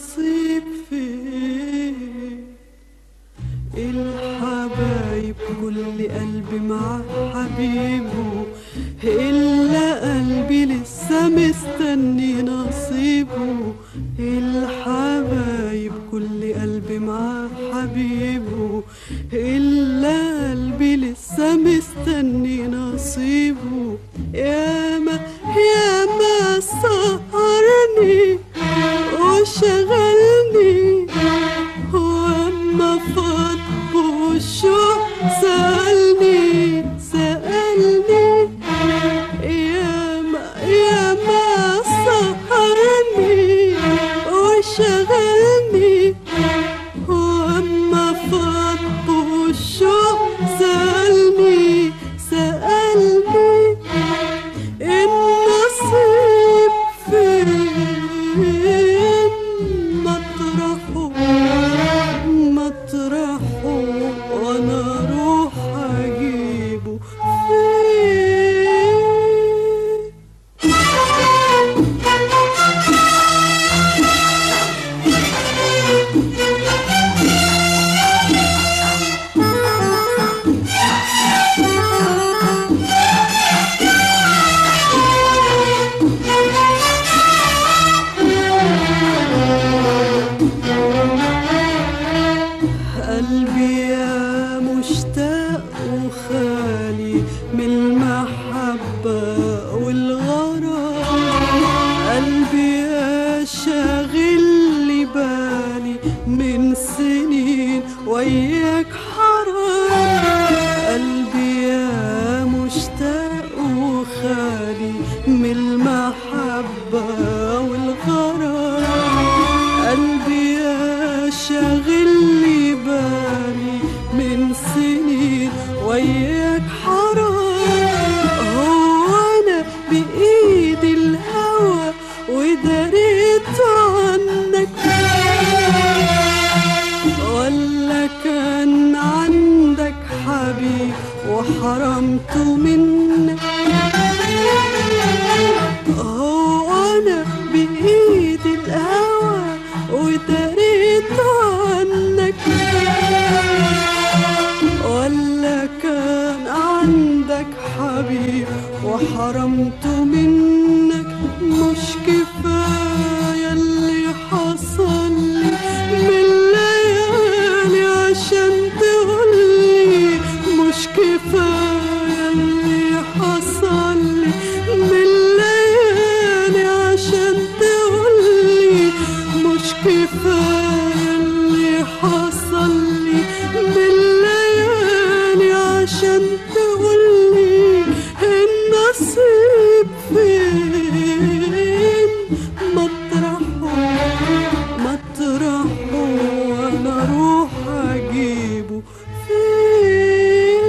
النصيب فين الحبايب كل قلبي مع حبيبه إلا قلبي لسه مستني نصيبه الحبايب كل قلبي مع حبيبه إلا قلبي لسه مستني نصيبه ياما ياما سهرني وشغلني واما فاض وشه سألني سألني ياما ياما سهرني وشغلني واما فاض وشه سألني سألني النصيب فين مطرحه مطرحه وانا اروح اجيبه فين قلبي يا مشتاق وخالي من المحبة والغرام قلبي يا شاغل لي بالي من سنين وياك حرام قلبي يا مشتاق وخالي من المحبة والغرام قلبي يا شاغل لي بالي من سنين وياك حرام هو انا بايدي الهوى وداريت عنك ولا كان عندك حبيب وحرمته منك هو انا بايدي الهوى وداريت عنك ولا كان عندك حبيب وحرمته منك مش كفاية اللي حصل لي من ليالي عشان تقولي مش كفاية اللي حصل لي من ليالي عشان تقولي مش كفاية اللي حصل لي من ليالي عشان تقولي النصيب فين مطرحه مطرحه وانا اروح اجيبه فين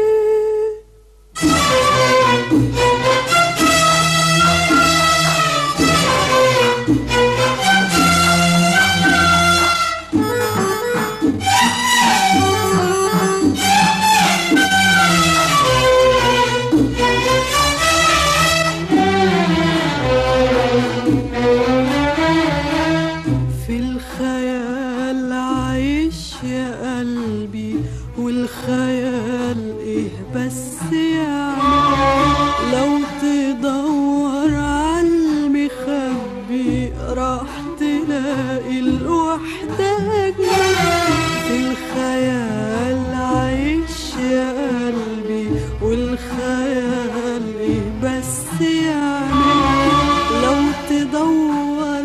في الخيال عايش يا قلبي والخيال ايه بس يعني لو تدور عالمخبي راح تلاقي الوحدة أجمل في الخيال عايش يا قلبي والخيال ايه بس يعني لو تدور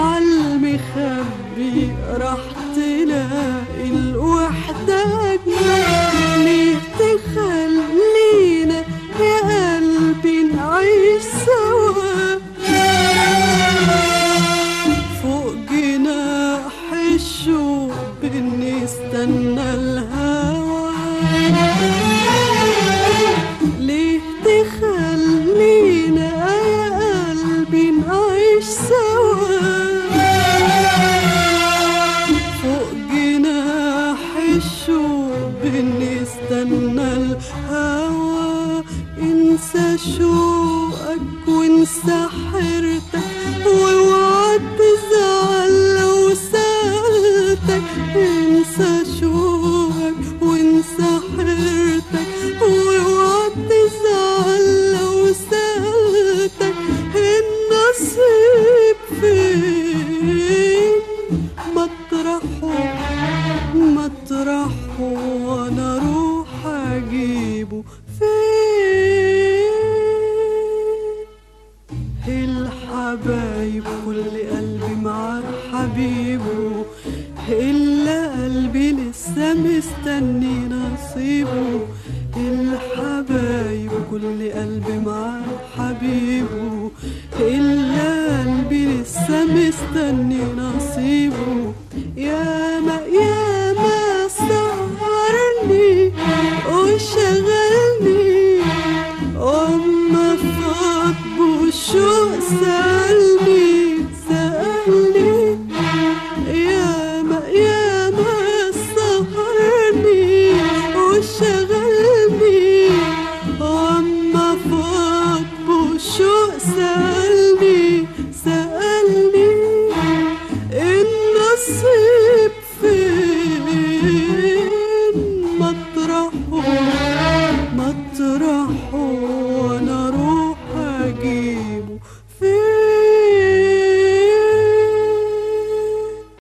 عالمخبي راح تلاقي الوحدة أجمل ليه تخلينا يا قلبي نعيش سوا فوق جناح الشوق بنستنى الهوى ليه تخلينا يا قلبي نعيش سوا فوق جناح الشوق بنستنى الهوى انسى شوقك وانسى حيرتك واوعى تزعل لو حبيبه إلا قلبي لسه مستني نصيبه الحبايب كل قلبي مع حبيبه إلا قلبي لسه مستني نصيبه يا ما يا ما سهرني وشغلني أما فاض بشوق سألني سألني يا ما يا ما سهرني وشغلني أما فاض بشوق سألني سألني النصيب فين مطرحه مطرحه